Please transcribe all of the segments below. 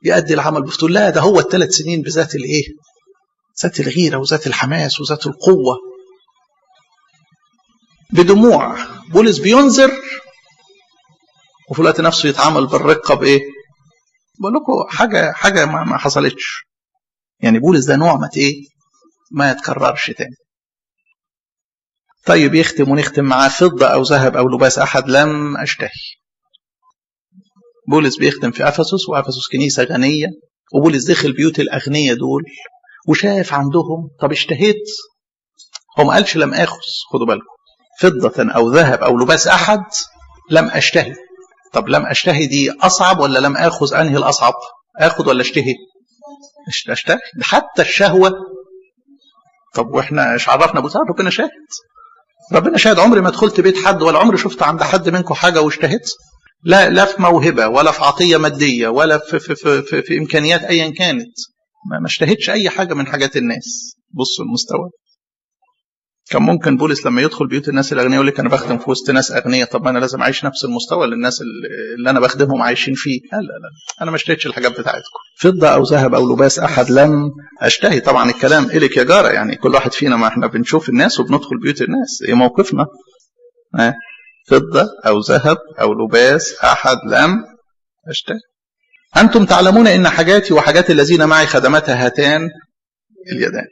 يؤدي العمل بفتول لا ده هو الثلاث سنين بذات الايه ذات الغيرة وذات الحماس وذات القوة بدموع بولس بينذر وفي الوقت نفسه يتعامل بالرقة بإيه؟ بقول لكم حاجة حاجة ما, ما حصلتش يعني بولس ده نوع ما إيه؟ ما يتكررش تاني طيب يختم ونختم معاه فضة أو ذهب أو لباس أحد لم أشتهي بولس بيختم في أفسس وأفسس كنيسة غنية وبولس دخل بيوت الأغنياء دول وشاف عندهم طب اشتهيت هو ما قالش لم آخذ خدوا بالكم فضة أو ذهب أو لباس أحد لم أشتهي طب لم أشتهي دي أصعب ولا لم آخذ أنهي الأصعب آخذ ولا أشتهي أشتهي حتى الشهوة طب وإحنا إيش عرفنا أبو سعد ربنا شاهد ربنا شاهد عمري ما دخلت بيت حد ولا عمري شفت عند حد منكم حاجة واشتهيت لا لا في موهبة ولا في عطية مادية ولا في, في, في, في, في إمكانيات أيا كانت ما اشتهيتش أي حاجة من حاجات الناس بصوا المستوى كان ممكن بولس لما يدخل بيوت الناس الاغنياء يقول لك انا بخدم في وسط ناس اغنياء طب ما انا لازم اعيش نفس المستوى اللي الناس اللي انا بخدمهم عايشين فيه لا لا لا انا ما اشتهيتش الحاجات بتاعتكم فضه او ذهب او لباس احد لم اشتهي طبعا الكلام الك يا جاره يعني كل واحد فينا ما احنا بنشوف الناس وبندخل بيوت الناس ايه موقفنا ها فضه او ذهب او لباس احد لم اشتهي انتم تعلمون ان حاجاتي وحاجات الذين معي خدمتها هاتان اليدان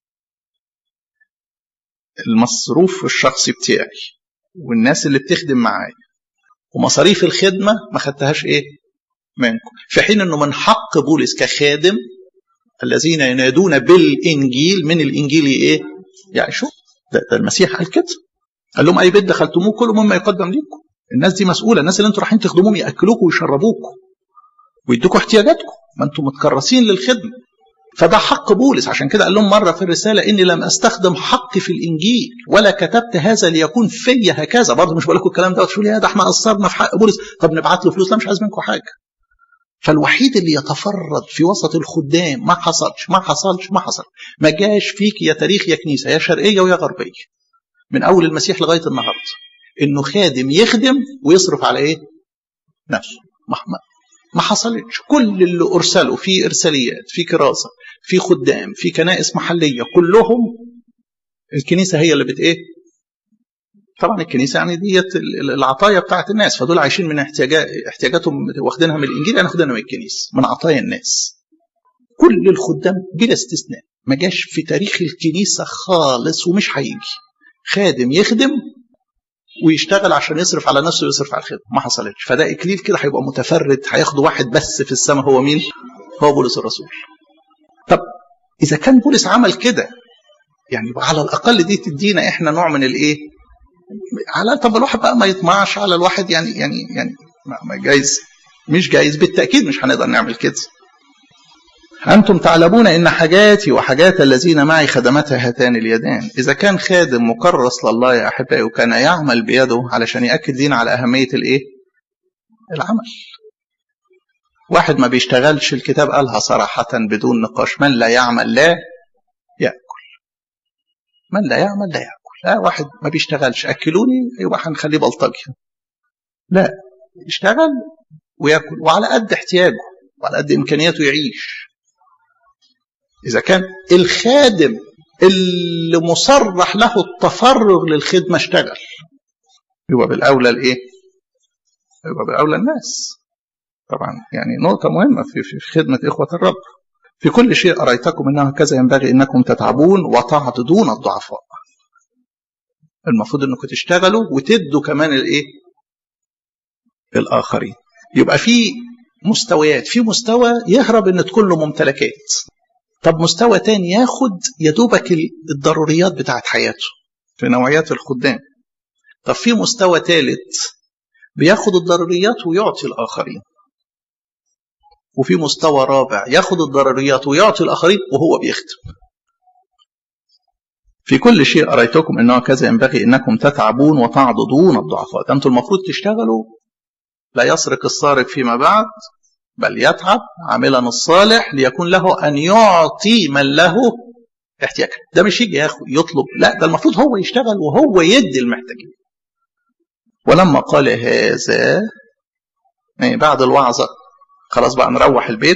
المصروف الشخصي بتاعي والناس اللي بتخدم معايا ومصاريف الخدمة ما خدتهاش ايه منكم في حين انه من حق بولس كخادم الذين ينادون بالانجيل من الانجيل ايه يعيشوا ده, ده المسيح قال كده قال لهم اي بيت دخلتموه كل مما يقدم لكم الناس دي مسؤوله الناس اللي انتوا رايحين تخدموهم ياكلوكم ويشربوكم ويدوكوا احتياجاتكم ما انتم متكرسين للخدمه فده حق بولس عشان كده قال لهم مرة في الرسالة إني لم أستخدم حقي في الإنجيل ولا كتبت هذا ليكون في هكذا برضه مش بقول لكم الكلام ده وتقولوا يا ده احنا قصرنا في حق بولس طب نبعت له فلوس لا مش عايز منكم حاجة فالوحيد اللي يتفرد في وسط الخدام ما حصلش ما حصلش ما حصل ما جاش فيك يا تاريخ يا كنيسة يا شرقية ويا غربية من أول المسيح لغاية النهاردة إنه خادم يخدم ويصرف على إيه؟ نفسه ما حصلتش كل اللي أرسلوا في إرساليات في كراسة في خدام في كنائس محلية كلهم الكنيسة هي اللي بت إيه طبعا الكنيسة يعني ديت العطايا بتاعت الناس فدول عايشين من احتياجات احتياجاتهم واخدينها من الإنجيل أنا واخدينها من الكنيسة من عطايا الناس كل الخدام بلا استثناء ما جاش في تاريخ الكنيسة خالص ومش هيجي خادم يخدم ويشتغل عشان يصرف على نفسه ويصرف على الخدمه ما حصلتش فده اكليل كده هيبقى متفرد هياخده واحد بس في السماء هو مين هو بولس الرسول طب اذا كان بولس عمل كده يعني على الاقل دي تدينا احنا نوع من الايه على طب الواحد بقى ما يطمعش على الواحد يعني يعني يعني ما جايز مش جايز بالتاكيد مش هنقدر نعمل كده أنتم تعلمون إن حاجاتي وحاجات الذين معي خدمتها هاتان اليدان إذا كان خادم مكرس لله يا أحبائي وكان يعمل بيده علشان يأكد لنا على أهمية الإيه؟ العمل واحد ما بيشتغلش الكتاب قالها صراحة بدون نقاش من لا يعمل لا يأكل من لا يعمل لا يأكل لا واحد ما بيشتغلش أكلوني يبقى هنخليه بلطجي لا يشتغل ويأكل وعلى قد احتياجه وعلى قد إمكانياته يعيش إذا كان الخادم اللي مصرح له التفرغ للخدمة اشتغل يبقى بالأولى الإيه؟ يبقى بالأولى الناس طبعا يعني نقطة مهمة في, في خدمة إخوة الرب في كل شيء أريتكم أنه هكذا ينبغي أنكم تتعبون وتعضدون الضعفاء المفروض أنكم تشتغلوا وتدوا كمان الإيه؟ الآخرين يبقى في مستويات في مستوى يهرب ان تكون له ممتلكات طب مستوى تاني ياخد يا دوبك الضروريات بتاعت حياته في نوعيات الخدام طب في مستوى ثالث بياخد الضروريات ويعطي الآخرين وفي مستوى رابع ياخد الضروريات ويعطي الآخرين وهو بيخدم في كل شيء أريتكم أنه كذا ينبغي أنكم تتعبون وتعضدون الضعفاء أنتم المفروض تشتغلوا لا يسرق السارق فيما بعد بل يتعب عاملا الصالح ليكون له أن يعطي من له احتياج ده مش يجي ياخد يطلب لا ده المفروض هو يشتغل وهو يدي المحتاجين ولما قال هذا يعني بعد الوعظة خلاص بقى نروح البيت